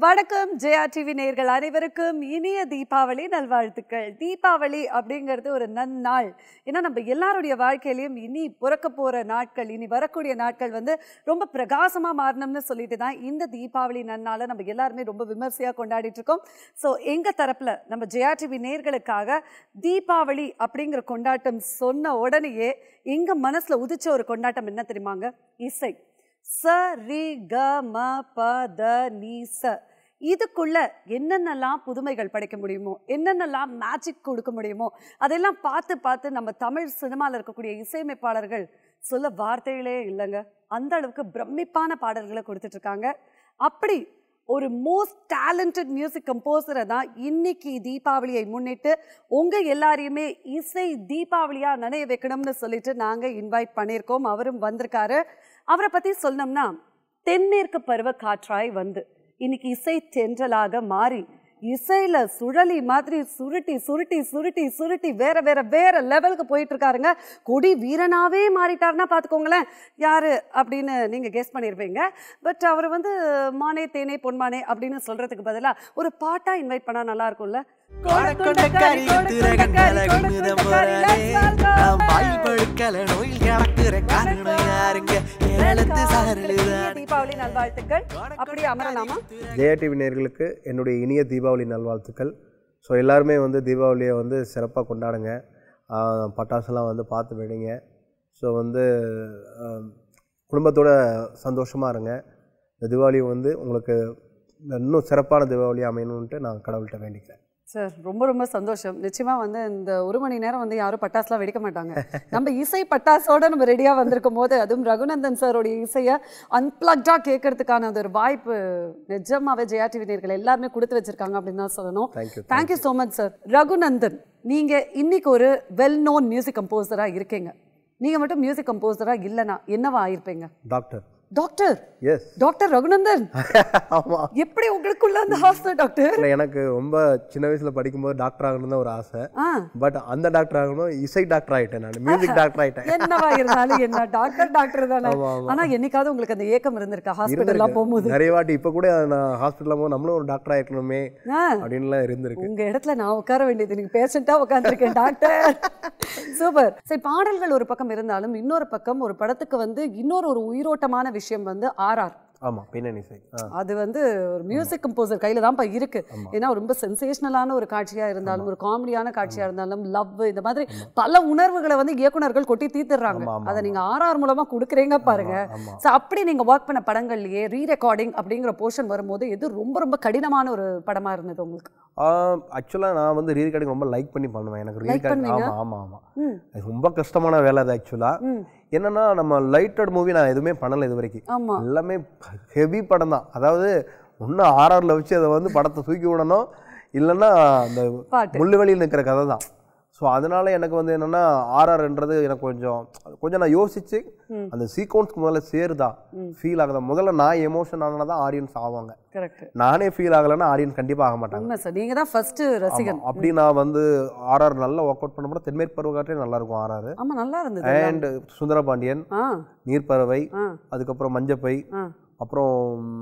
வணக்கம் ஜெயா டிவி நேயர்கள் அனைவருக்கும் இனிய தீபாவளி நல்வாழ்த்துக்கள் தீபாவளி அப்படிங்கிறது ஒரு நன்னாள் ஏன்னா நம்ம எல்லாருடைய வாழ்க்கையிலையும் இனி பிறக்க போற நாட்கள் இனி வரக்கூடிய நாட்கள் வந்து ரொம்ப பிரகாசமா மாறணும்னு சொல்லிட்டு தான் இந்த தீபாவளி நன்னாளை நம்ம எல்லாருமே ரொம்ப விமர்சையா கொண்டாடிட்டு இருக்கோம் ஸோ எங்க தரப்புல நம்ம ஜெயா டிவி நேர்களுக்காக தீபாவளி அப்படிங்கிற கொண்டாட்டம் சொன்ன உடனேயே எங்க மனசுல உதிச்ச ஒரு கொண்டாட்டம் என்ன தெரியுமாங்க இசை ச ரி க ம ப த நீ ச இதுக்குள்ள என்னென்னலாம் புதுமைகள் படைக்க முடியுமோ என்னென்னலாம் மேஜிக் கொடுக்க முடியுமோ அதெல்லாம் பார்த்து பார்த்து நம்ம தமிழ் சினிமாவில் இருக்கக்கூடிய இசையமைப்பாளர்கள் சொல்ல வார்த்தைகளே இல்லைங்க அந்த அளவுக்கு பிரமிப்பான பாடல்களை கொடுத்துட்டு இருக்காங்க அப்படி ஒரு மோஸ்ட் டேலண்டட் மியூசிக் கம்போசரை தான் இன்னைக்கு தீபாவளியை முன்னிட்டு உங்க எல்லாரையுமே இசை தீபாவளியா நினைய வைக்கணும்னு சொல்லிட்டு நாங்க இன்வைட் பண்ணியிருக்கோம் அவரும் வந்திருக்காரு அவரை பத்தி சொல்லணும்னா தென்மேற்கு பருவ காற்றாய் வந்து இன்னைக்கு இசை தென்றலாக மாறி இசையில சுழலி மாதிரி சுருட்டி சுருட்டி சுருட்டி சுருட்டி வேற வேற வேற லெவலுக்கு போயிட்டு இருக்காருங்க கொடி வீரனாவே மாறிட்டாருன்னா பார்த்துக்கோங்களேன் யாரு அப்படின்னு நீங்க கெஸ் பண்ணியிருப்பீங்க பட் அவர் வந்து மானே தேனே பொன்மானே அப்படின்னு சொல்றதுக்கு பதிலா ஒரு பாட்டா இன்வைட் பண்ணா நல்லா இருக்கும்ல கொடக்கொண்டக்காரி குத்துற கண்கால குங்குதம் போறானே நான் வாயில் பழுக்கல நோயில் கிடக்குற காரணம் யாருங்க ஏழத்து சாரலுதான் தீபாவளி நல்வாழ்த்துக்கள் அப்படியே அமரலாமா ஜெயா டிவி நேயர்களுக்கு என்னுடைய இனிய தீபாவளி நல்வாழ்த்துக்கள் ஸோ எல்லாருமே வந்து தீபாவளியை வந்து சிறப்பாக கொண்டாடுங்க ஆஹ் பட்டாசுலாம் வந்து பார்த்து வெடிங்க ஸோ வந்து ஆஹ் குடும்பத்தோட சந்தோஷமாக இருங்க இந்த தீபாவளி வந்து உங்களுக்கு இன்னும் சிறப்பான தீபாவளி அமையணுன்ட்டு நான் கடவுள்கிட்ட வேண்டிக்கிறேன் சார் ரொம்ப ரொம்ப சந்தோஷம் நிச்சயமா வந்து இந்த ஒரு மணி நேரம் வந்து யாரும் பட்டாசுலாம் வெடிக்க மாட்டாங்க நம்ம இசை பட்டாசோட நம்ம ரெடியா வந்திருக்கும் போது அதுவும் ரகுநந்தன் சாரோடைய இசையை அன்பிளக்டா கேட்கறதுக்கான அது ஒரு வாய்ப்பு நிஜமாவே ஜெயா டிவி நேர்கள் எல்லாருமே கொடுத்து வச்சிருக்காங்க அப்படின்னு தான் சொல்லணும் thank you thank you so much sir Raghunandan நீங்க இன்னைக்கு ஒரு வெல் நோன் மியூசிக் கம்போசரா இருக்கீங்க நீங்க மட்டும் மியூசிக் கம்போசரா இல்லைனா என்னவா ஆயிருப்பீங்க doctor doctor S doctor Raghunandan ஆமாம் எப்படி உங்களுக்குள்ள அந்த ஹாஸ்டல் டாக்டர் இல்லை எனக்கு ரொம்ப சின்ன வயசில் படிக்கும்போது டாக்டர் ஆகணும்னு தான் ஒரு ஆசை ஆ பட் அந்த டாக்டர் ஆகணும் இசை டாக்டர் ஆகிட்டேன் நான் மியூசிக் டாக்டர் ஆகிட்டேன் என்னவா இருந்தாலும் என்ன டாக்டர் டாக்டர் தானே ஆமா, ஆமா. ஆனா என்னைக்காவது உங்களுக்கு அந்த ஏக்கம் இருந்திருக்கா ஹாஸ்பிட்டல்லாம் போகும்போது நிறைய வாட்டி இப்போ கூட நான் ஹாஸ்பிட்டலில் போது நம்மளும் ஒரு டாக்டர் ஆகிக்கணுமே ஆ, அப்படின்லாம் இருந்திருக்கு உங்க இடத்துல நான் உட்கார வேண்டியது நீங்க பேஷண்டா உட்காந்துருக்கேன் டாக்டர் சூப்பர் சரி பாடல்கள் ஒரு பக்கம் இருந்தாலும் இன்னொரு பக்கம் ஒரு படத்துக்கு வந்து இன்னொரு ஒரு உயிரோட்டமான விஷயம் வந்து ஆர்ஆர் ஆமாம் பின்னணி இசை ஆ அது வந்து ஒரு மியூசிக் கம்போசர் கையில தான்ப்பா இருக்கு ஆமா. ஏன்னா ரொம்ப சென்சேஷனலான ஒரு காட்சியா இருந்தாலும் ஒரு காமெடியான காட்சியா இருந்தாலும் லவ் இந்த மாதிரி பல உணர்வுகளை வந்து இயக்குனர்கள் கொட்டி தீர்த்துறாங்க ஆமா, ஆமா, அதை நீங்க ஆர்ஆர் மூலமா கொடுக்குறீங்க பாருங்க ஆமா ஸோ அப்படி நீங்க ஒர்க் பண்ண படங்கள்லயே ரீ ரெக்கார்டிங் அப்படிங்கிற போர்ஷன் வரும்போது எது ரொம்ப ரொம்ப கடினமான ஒரு படமா இருந்தது உங்களுக்கு ஆக்சுவலாக நான் வந்து ரீ ரெக்கார்டிங் ரொம்ப லைக் பண்ணி பண்ணுவேன் எனக்கு ரீ Like ரெக்கார்டிங் பண்ணுவீங்க? ஆமாம் ஆமாம் ஆமாம் ம் அது ரொம்ப கஷ்டமான வேலை அது ஆக்சுவலாக ம் என்னன்னா நம்ம லைட்டட் மூவி நான் எதுவுமே பண்ணலை இது வரைக்கும் ஆமா எல்லாமே ஹெவி படம் தான் அதாவது ஒன்று ஆர்ஆரில் வச்சு அதை வந்து படத்தை தூக்கி விடணும் இல்லைன்னா அந்த பாட்டு முள்ளுவெளியில் நிற்கிற கதை தான் ஸோ அதனால எனக்கு வந்து என்னன்னா ஆர்ஆர்ன்றது எனக்கு கொஞ்சம் கொஞ்சம் நான் யோசிச்சு ம். அந்த சீக்வன்ஸ்க்கு முதல்ல சேருதா ம். ஃபீல் ஆகுதா முதல்ல நான் எமோஷன் ஆனால் தான் ஆடியன்ஸ் ஆவாங்க கரெக்ட் நானே ஃபீல் ஆகலைன்னா ஆடியன்ஸ் கண்டிப்பாக ஆக மாட்டாங்க உண்மை சார் நீங்க தான் ஃபர்ஸ்ட் ரசிகன் ஆமா. அப்படி நான் வந்து ஆர்ஆர் நல்லா ஒர்க் அவுட் பண்ண தென்மேற்கு பருவகாற்றே நல்லா இருக்கும் ஆர்ஆர் ஆமா நல்லா இருந்தது எல்லாம். அண்ட் சுந்தரபாண்டியன் ஆ நீர்ப்பறவை ஆ அதுக்கப்புறம் மஞ்சப்பை ஆ அப்புறம்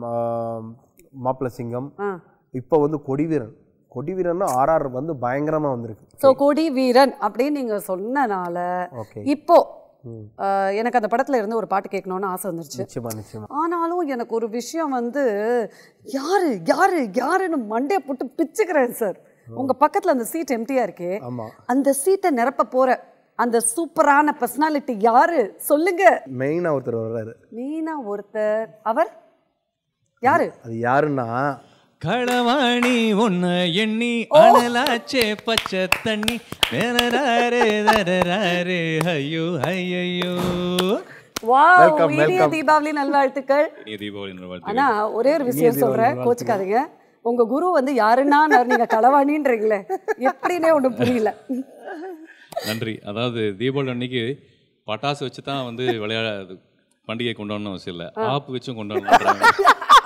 மாப்பிள சிங்கம் ஆ இப்போ வந்து கொடிவீரன் கொடிவீரன் ஆர்ஆர் வந்து பயங்கரமா வந்திருக்கு ஸோ கொடி வீரன் அப்படின்னு நீங்க சொன்னனால ஓகே இப்போ ம். அஹ், எனக்கு அந்த படத்துல இருந்து ஒரு பாட்டு கேட்கணும்னு ஆசை வந்துருச்சு நிச்சயமா நிச்சயமா ஆனாலும் எனக்கு ஒரு விஷயம் வந்து யாரு யாரு யாருன்னு மண்டைய போட்டு பிச்சுக்கிறேன் சார் உங்க பக்கத்துல அந்த சீட் எம்டியா இருக்கே ஆமா அந்த சீட்டை நிரப்ப போற அந்த சூப்பரான பர்சனாலிட்டி யாரு சொல்லுங்க மெயினா ஒருத்தர் வர்றாரு நீனா ஒருத்தர் அவர் யாரு அது யாருன்னா களவாணி உன்ன எண்ணி அனலாச்சே பச்சை தண்ணி வேறராரு தரராரு ஐயோ ஐயோ வாவ் Welcome, இனிய welcome. தீபாவளி நல்வாழ்த்துக்கள் இனிய தீபாவளி நல்வாழ்த்துக்கள் ஆனா ஒரே ஒரு விஷயம் சொல்றேன் கோச்சுக்காதீங்க உங்க குரு வந்து யாருன்னா நான் நீங்க களவாணின்றீங்களே எப்படின்னே ஒண்ணும் புரியல நன்றி அதாவது தீபாவளி அன்னைக்கு பட்டாசு வச்சு தான் வந்து விளையாட பண்டிகை கொண்டாடணும் அவசியம் இல்லை ஆப்பு வச்சும் கொண்டாடணும்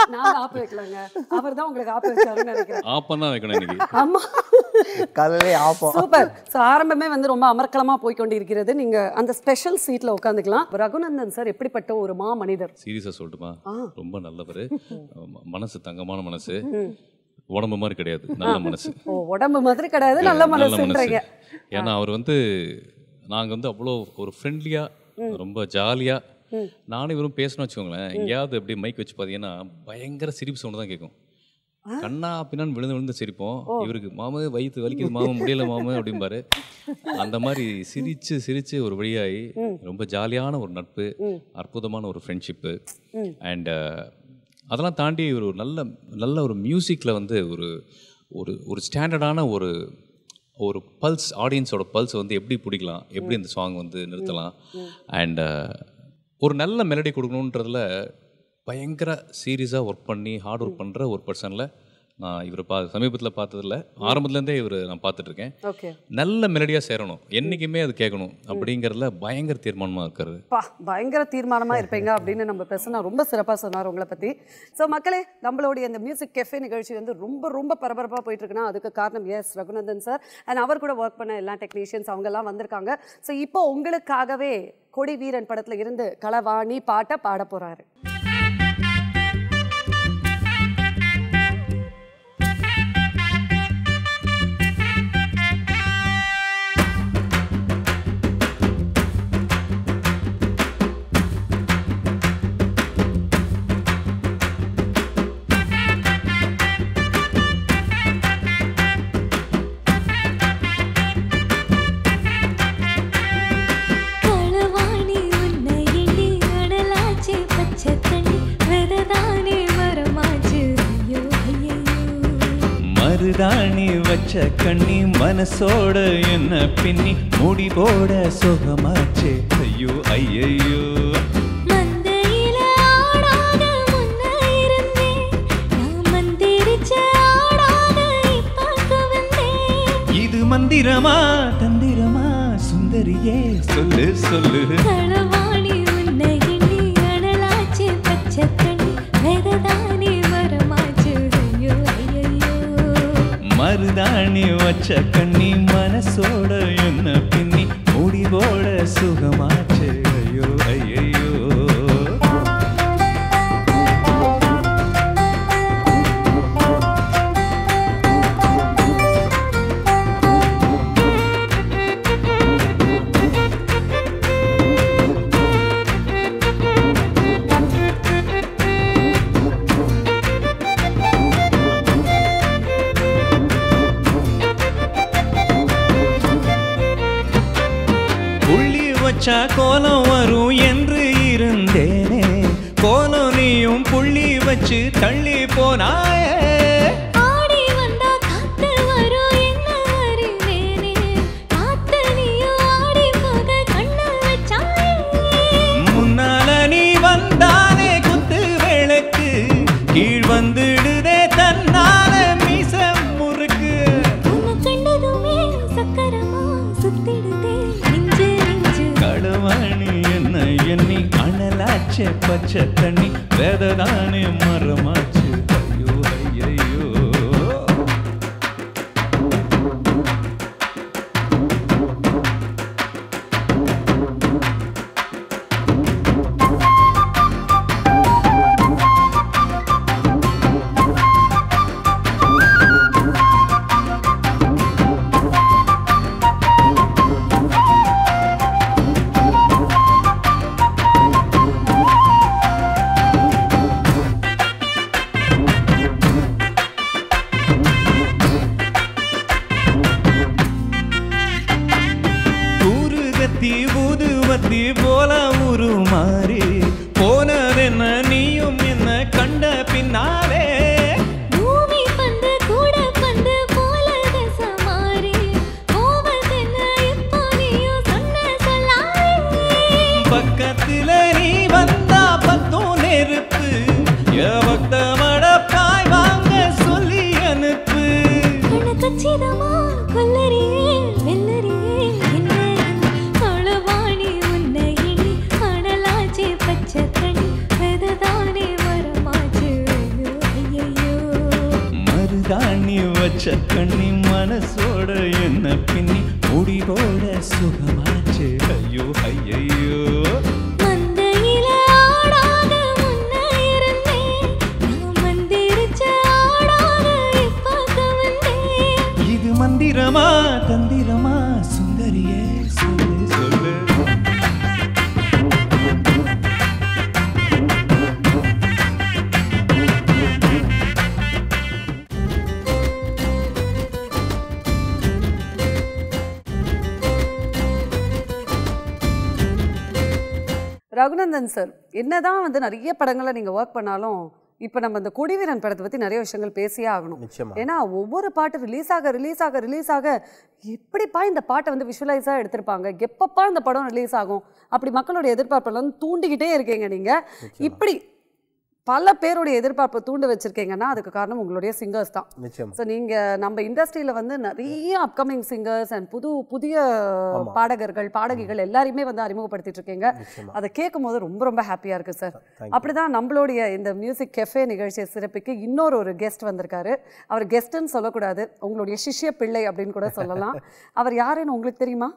நான் ஆப்பு வைக்கலங்க அவர் தான் உங்களுக்கு ஆப்பு வச்சாருன்னு நினைக்கிறேன் ஆப்பம் தான் வைக்கணும் இன்னைக்கு ஆமா காலையிலே ஆப்போம் சூப்பர் ஸோ ஆரம்பமே வந்து ரொம்ப அமர்க்கலமா போய் கொண்டிருக்கிறது நீங்க அந்த ஸ்பெஷல் சீட்ல உட்காந்துக்கலாம் ரகுநந்தன் சார் எப்படிப்பட்ட ஒரு மா மனிதர் சீரியஸா சொல்லட்டுமா ரொம்ப நல்லவர் மனசு தங்கமான மனசு உடம்பு மாதிரி கிடையாது நல்ல மனசு ஓ உடம்பு மாதிரி கிடையாது நல்ல மனசுன்றீங்க ஏன்னா அவர் வந்து நாங்கள் வந்து அவ்வளோ ஒரு ஃப்ரெண்ட்லியாக ரொம்ப ஜாலியாக நானும் இவரும் பேசணும்னு வச்சுக்கோங்களேன் எங்கேயாவது எப்படி மைக் வச்சு பார்த்தீங்கன்னா பயங்கர சிரிப்பு சவுண்டு தான் கேட்கும் கண்ணா பின்னான்னு விழுந்து விழுந்து சிரிப்போம் இவருக்கு மாமு வயிற்று வலிக்குது மாமு முடியல மாமு அப்படிம்பாரு அந்த மாதிரி சிரிச்சு சிரிச்சு ஒரு வழியாகி ரொம்ப ஜாலியான ஒரு நட்பு அற்புதமான ஒரு ஃப்ரெண்ட்ஷிப்பு அண்ட் அதெல்லாம் தாண்டி ஒரு நல்ல நல்ல ஒரு மியூசிக்கில் வந்து ஒரு ஒரு ஒரு ஸ்டாண்டர்டான ஒரு ஒரு பல்ஸ் ஆடியன்ஸோட பல்ஸ் வந்து எப்படி பிடிக்கலாம் எப்படி இந்த சாங் வந்து நிறுத்தலாம் அண்ட் ஒரு நல்ல மெலடி கொடுக்கணுன்றதுல பயங்கர சீரியஸாக ஒர்க் பண்ணி ஹார்ட் ஒர்க் பண்ணுற ஒரு பர்சனில் நான் இவரை பா சமீபத்தில் பார்த்ததில்ல ஆரம்பத்துலேருந்தே இவர் நான் பார்த்துட்ருக்கேன் ஓகே நல்ல மெலடியாக சேரணும் என்றைக்குமே அது கேட்கணும் அப்படிங்கிறதுல பயங்கர தீர்மானமாக இருக்கிறது பா பயங்கர தீர்மானமா இருப்பீங்க அப்படின்னு நம்ம பேசினா ரொம்ப சிறப்பா சொன்னார் உங்களை பத்தி ஸோ மக்களே நம்மளுடைய இந்த மியூசிக் கெஃபே நிகழ்ச்சி வந்து ரொம்ப ரொம்ப பரபரப்பா போயிட்டு இருக்குன்னா அதுக்கு காரணம் எஸ் ரகுநந்தன் சார் அண்ட் அவர் கூட ஒர்க் பண்ண எல்லா டெக்னீஷியன்ஸ் அவங்க எல்லாம் வந்திருக்காங்க ஸோ இப்போ உங்களுக்காகவே கொடி வீரன் படத்துல இருந்து களவாணி பாட்டை பாட போறாரு களவாணி உன்னை எண்ணி அடலாச்சு பச்சை தண்ணி வெததானே மரமாச்சு ஐயோ ஐயோ மருதாணி வச்ச கண்ணி மனசோட என்ன பின்னி முடி போட சுகமாச்சே ஐயோ ஐயையோ மந்தையில ஆடாத முன்ன இருந்தேன் நான் மந்திரிச்ச ஆடாத இப்ப வந்தேன் இது மந்திரமா தந்திரமா சுந்தரியே சொல்லு சொல்லு களவாணி உன்னை எண்ணி அடலாச்சு பச்சை தண்ணி வெததானே மரமாச்சு ஐயோ ஐயோ மருதாணி வச்ச கண்ணி மனசோட என்ன பின்னி முடி போட சுகமாச்சே ஐயோ ஐயையோ புள்ளி வச்சா கோலம் வரும் என்று இருந்தேனே கோலம் நீயும் புள்ளி வச்சு தள்ளி போனாயே ஆடி வந்தா காத்து வரும் என்ன அறிவேனே காத்து நீயும் ஆடி போக கண்ணு வச்சாயே முன்னால நீ வந்தானே குத்து விளக்கு கீழ் வந்துடுதே தன்னால மீச முறுக்கு உன்னை கண்டதுமே சக்கரமா சுத்திடுதே நெஞ்சு நெஞ்சு களவாணி என்ன எண்ணி அனலாச்சே பச்சை தண்ணி வேததானே மரமாச்சு ஐயோ ஐயையோ வச்ச கண்ணி மனசோட என்ன பின்னி முடிவோட சுகமாச்சு ஐயோ ஐயையோ மந்தையில ஆடாத முன்ன இருந்தேன் நான் மந்திரிச்ச ஆடாத இப்ப வந்தேன் இது மந்திரமா தந்திரமா சுந்தரியே சொல்லு சொல்லு ரகுநந்தன் சார் என்னதான் வந்து நிறைய படங்களை நீங்க ஒர்க் பண்ணாலும் இப்போ நம்ம இந்த கொடிவீரன் படத்தை பத்தி நிறைய விஷயங்கள் பேசியே ஆகணும் நிச்சயமா ஏன்னா ஒவ்வொரு பாட்டு ரிலீஸ் ஆக ரிலீஸ் ஆக ரிலீஸ் ஆக எப்படிப்பா இந்த பாட்டை வந்து விஷுவலைஸாக எடுத்திருப்பாங்க எப்பப்பா இந்த படம் ரிலீஸ் ஆகும் அப்படி மக்களோட எதிர்பார்ப்பெல்லாம் தூண்டிக்கிட்டே இருக்கீங்க நீங்க இப்படி பல பேருடைய எதிர்பார்ப்பை தூண்ட வச்சிருக்கீங்கன்னா அதுக்கு காரணம் உங்களுடைய சிங்கர்ஸ் தான் நிச்சயமா ஸோ நீங்க நம்ம இண்டஸ்ட்ரியில வந்து நிறைய அப்கமிங் சிங்கர்ஸ் அண்ட் புது புதிய ஆமா. பாடகர்கள் பாடகிகள் எல்லாரையுமே வந்து அறிமுகப்படுத்திட்டு இருக்கீங்க நிச்சயமா அதை கேட்கும் போது ரொம்ப ரொம்ப ஹாப்பியா இருக்கு சார் Thank you. அப்படிதான் நம்மளுடைய இந்த மியூசிக் கெஃபே நிகழ்ச்சியை சிறப்பிக்க இன்னொரு ஒரு கெஸ்ட் வந்திருக்காரு அவர் கெஸ்ட்னு சொல்லக்கூடாது உங்களுடைய சிஷ்ய பிள்ளை அப்படின்னு கூட சொல்லலாம் அவர் யாருன்னு உங்களுக்கு தெரியுமா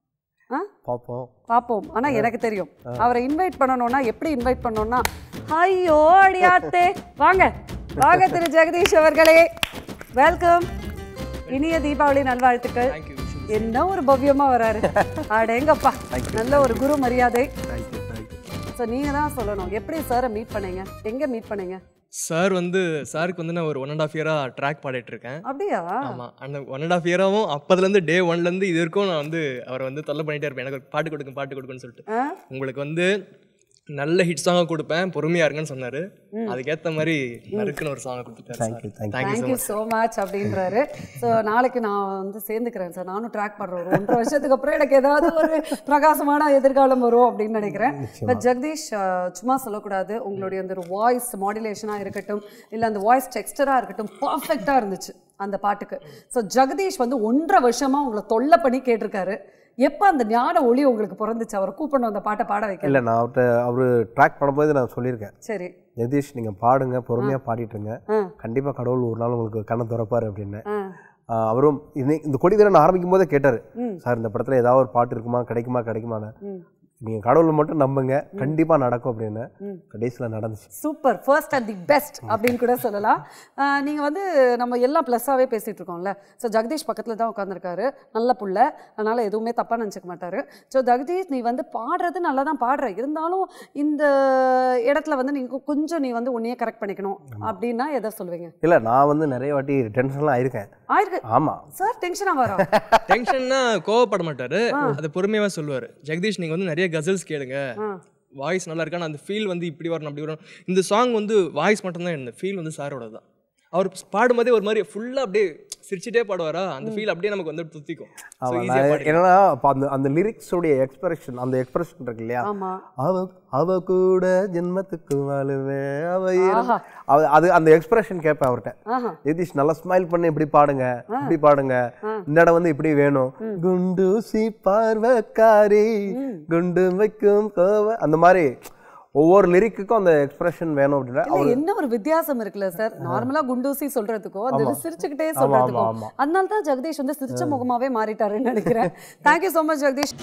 பார்ப்போம் பார்ப்போம் ஆனா எனக்கு தெரியும் அவரை இன்வைட் பண்ணணும்னா எப்படி இன்வைட் பண்ணணும்னா ஐயோ அடியாத்தே வாங்க வாங்க திரு ஜெகதீஷ் அவர்களே வெல்கம் இனிய தீபாவளி நல்வாழ்த்துக்கள் என்ன ஒரு பவ்யமா வராரு அடேங்கப்பா நல்ல ஒரு குரு மரியாதை தேங்க்யூ தேங்க்யூ ஸோ நீங்க தான் சொல்லணும் எப்படி சாரை மீட் பண்ணீங்க எங்க மீட் பண்ணீங்க சார் வந்து சாருக்கு வந்து நான் ஒரு ஒன் அண்ட் ஆஃப் இயராக ட்ராக் பாடிட்டு இருக்கேன் அப்படியா ஆமாம் அந்த ஒன் அண்ட் ஆஃப் இயராகவும் அப்போதுலேருந்து டே ஒன்லேருந்து இது வரைக்கும் நான் வந்து அவரை வந்து தொல்லை பண்ணிட்டே இருப்பேன் எனக்கு ஒரு பாட்டு கொடுங்க பாட்டு கொடுக்குன்னு சொல்லிட்டு ஆ? உங்களுக்கு வந்து நல்ல ஹிட் சாங்காக கொடுப்பேன் பொறுமையாக இருங்கன்னு சொன்னார் அதுக்கேற்ற மாதிரி நறுக்குன்னு ஒரு சாங்கை கொடுத்துட்டாரு thank you thank you thank you so thank you so much அப்படின்றாரு ஸோ நாளைக்கு நான் வந்து சேர்ந்துக்கிறேன் சார் நானும் ட்ராக் பண்ணுறேன் ஒரு ஒன்றரை வருஷத்துக்கு அப்புறம் எனக்கு ஏதாவது ஒரு பிரகாசமான எதிர்காலம் வரும் அப்படின்னு நினைக்கிறேன் பட் ஜெகதீஷ் அஹ், சும்மா சொல்லக்கூடாது உங்களுடைய அந்த ஒரு வாய்ஸ் மாடுலேஷனாக இருக்கட்டும் இல்லை அந்த வாய்ஸ் டெக்ஸ்டராக இருக்கட்டும் பர்ஃபெக்டாக இருந்துச்சு அந்த பாட்டுக்கு ஸோ ஜெகதீஷ் வந்து ஒன்றரை வருஷமாக உங்களை தொல்லை பண்ணி கேட்டிருக்காரு எப்போ அந்த ஞான ஒளி உங்களுக்கு பிறந்துச்சு அவரை கூப்பிடணும் அந்த பாட்டை பாட வைக்க இல்லை நான் அவர்கிட்ட அவர் ட்ராக் பண்ணும்போது நான் சொல்லியிருக்கேன் சரி ஜெகதீஷ் நீங்கள் பாடுங்க பொறுமையாக பாடிட்டுருங்க ஆ. கண்டிப்பாக கடவுள் ஒரு நாள் உங்களுக்கு கண்ணை திறப்பார் அப்படின்னு ஆ ஆ, அவரும் இந்த இந்த கொடி வீரன் ஆரம்பிக்கும் போதே கேட்டார் ம். சார் இந்த படத்தில் ஏதாவது ஒரு பாட்டு இருக்குமா கிடைக்குமா கிடைக்குமான்னு ம். நீங்கள் கடவுளை மட்டும் நம்புங்க கண்டிப்பாக நடக்கும் அப்படின்னு ம். கடைசியில் நடந்துச்சு super first and the best அப்படின்னு கூட சொல்லலாம் ஆஹ் நீங்க வந்து நம்ம எல்லாம் ப்ளஸ்ஸாகவே பேசிட்டு இருக்கோம்ல ஸோ ஜெகதீஷ் பக்கத்துல தான் உட்காந்துருக்காரு நல்ல புள்ள அதனால எதுவுமே தப்பா நினச்சிக்க மாட்டாரு ஸோ ஜெகதீஷ் நீ வந்து பாடுறது நல்லா தான் பாடுற இருந்தாலும் இந்த இடத்துல வந்து நீங்க கொஞ்சம் நீ வந்து உன்னையே கரெக்ட் பண்ணிக்கணும் அப்படின்னா எதை சொல்லுவீங்க இல்லை நான் வந்து நிறைய வாட்டி டென்ஷன்லாம் ஆயிருக்கேன் ஆயிருக்கு ஆமாம் சார் டென்ஷனாக வரும் டென்ஷன்னா கோவப்பட மாட்டாரு அதை பொறுமையாக சொல்லுவார் ஜெகதீஷ் நீங்கள் வந்து நிறைய கசல்ஸ் கேளுங்க ஆ. வாய்ஸ் நல்லா இருக்கு ஆனா அந்த ஃபீல் வந்து இப்படி வரணும் அப்படி வரணும் இந்த சாங் வந்து வாய்ஸ் மட்டும்தான் இந்த ஃபீல் வந்து சாரோட தான் அவர் பாடும்போதே ஒரு மாதிரி ஃபுல்லாக அப்படியே சிரிச்சிட்டே பாடுவாரா அந்த ஃபீல் அப்படியே நமக்கு வந்து துத்திக்கும் ஸோ ஆமாம் ஈஸியாக நான் பாடி என்னன்னா அப்போ அந்த அந்த லிரிக்ஸோடைய எக்ஸ்பிரஷன் அந்த எக்ஸ்பிரஷன் இருக்கு இல்லையா ஆமா அவ அவ கூட ஜென்மத்துக்கு வாழுவேன் அவ இரு- ஆஹா. அவ- அது அந்த எக்ஸ்பிரஷன் கேட்பேன் அவர்கிட்ட ஆஹா நிதிஷ் நல்லா ஸ்மைல் பண்ணி இப்படி பாடுங்க இப்படி பாடுங்க இந்த இடம் வந்து இப்படி வேணும் குண்டூசி பார்வக்காரி குண்டு வைக்கும் கோவ அந்த மாதிரி ஒவ்வொரு லிரிக்குக்கும் அந்த எக்ஸ்பிரஷன் வேணும் அப்படின்னா இல்ல என்ன ஒரு வித்தியாசம் இருக்குல்ல சார் நார்மலா குண்டூசி சொல்றதுக்கோ அந்த ஆமா. சிரிச்சுக்கிட்டே ஆமா, சொல்றதுக்கோ ஆமா. அதனால தான் ஜெகதீஷ் வந்து சிரிச்ச முகமாவே மாறிட்டாருன்னு நினைக்கிறேன் தேங்க்யூ so மச் ஜெகதீஷ்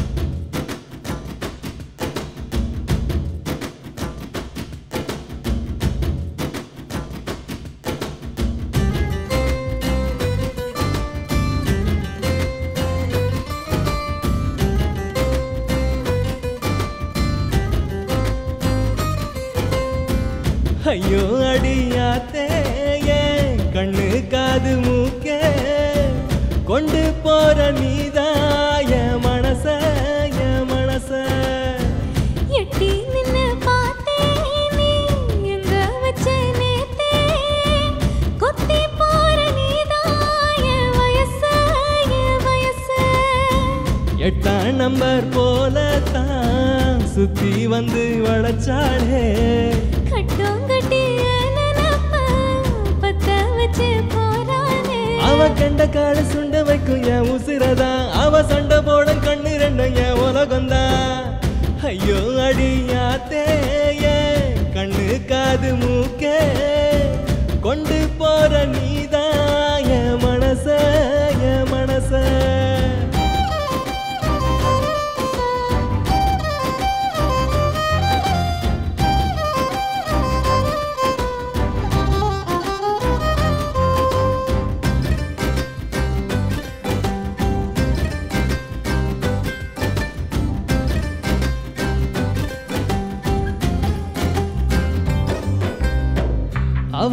ஐயோ அடியாத்தே ஏன் கண்ணு காது மூக்கே கொண்டு போற நீதான் என் மனச என் மனச எட்டி நின்னு பார்த்தேன் நீ எங்க வச்ச நேத்தே கொத்தி போற நீதான் என் வயசு என் வயசு எட்டாம் நம்பர் போல தான் சுத்தி வந்து வளைச்சாளே கட்டும் கட்டி நினப்ப பத்த வச்சு போறானே அவ கண்ட கால சுண்ட வைக்கும் என் உசிரதான் அவ சண்டை போட கண்ணு ரெண்டும் என் உலகம்தான் ஐயோ அடியாத்தே ஏன் கண்ணு காது மூக்கே கொண்டு போற நீதான் என்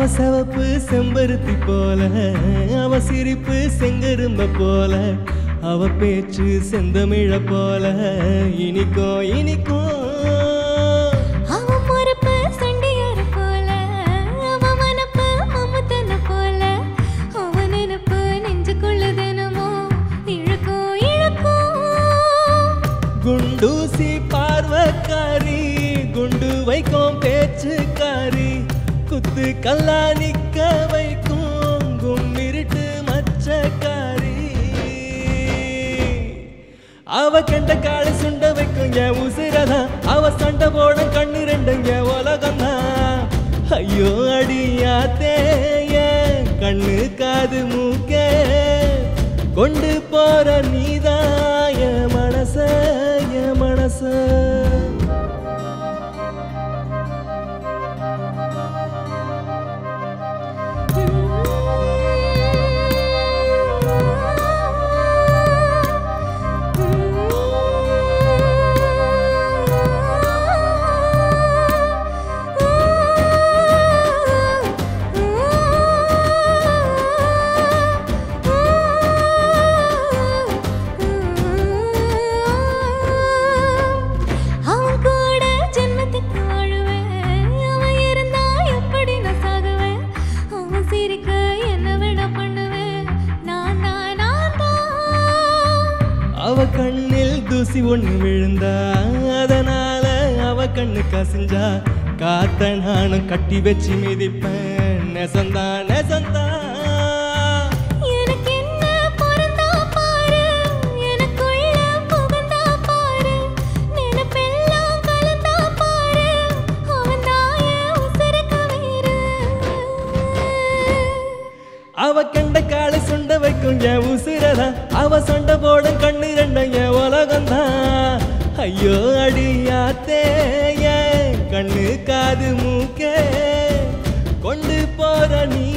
அவ சிவப்பு செம்பருத்தி போல அவ சிரிப்பு செங்கரும்ப போல அவ பேச்சு செந்தமிழ போல இனிக்கும் இனிக்கும் அவன் மறுப்பு சண்டியார போல அவன் மனப்பு மமத்தன போல அவன் நினைப்பு நெஞ்சுக்குள்ள தினமோ இழுக்கும் இழுக்கும் குண்டூசி பார்வக்காரி குண்டு வைக்கும் பேச்சுக்காரி குத்து கல்லா நிக்க வைக்கும் கும்மிருட்டு மச்சக்காரி அவ கண்ட காலை சுண்ட வைக்கும் என் உசிரதான் அவ சண்டை போட கண்ணு ரெண்டும் என் உலகம்தான் ஐயோ அடியாத்தே என் கண்ணு காது மூக்கே கொண்டு போற நீதான் என் மனச என் மனச அவன் கூட ஜென்மத்துக்கு வாழுவேன் அவன் இருந்தா எப்படி நான் சாகுவேன் அவன் சிரிக்க என்ன விட பண்ணுவேன் நான் தான் நான் தான் அவ கண்ணில் தூசி ஒண்ணு விழுந்தா அதனால அவ கண்ணு கசிஞ்சா காத்த நானும் கட்டி வச்சு மிதிப்பேன் நெசந்தா நெசந்தா எனக்கு என்ன பொறந்தா பாரு எனக்குள்ள புகுந்தா பாரு நினைப்பெல்லாம் கலந்தா பாரு அவன் தான் என் உசுருக்கு வேறு அவ கண்ட காலை சுண்ட வைக்கும் என் உசிரதா அவ சொண்ட போடும் கண்ணு ரெண்டும் என் உலகம்தான் ஐயோ அடியாத்தே என் கண்ணு காது மூக்கே கொண்டு போற நீ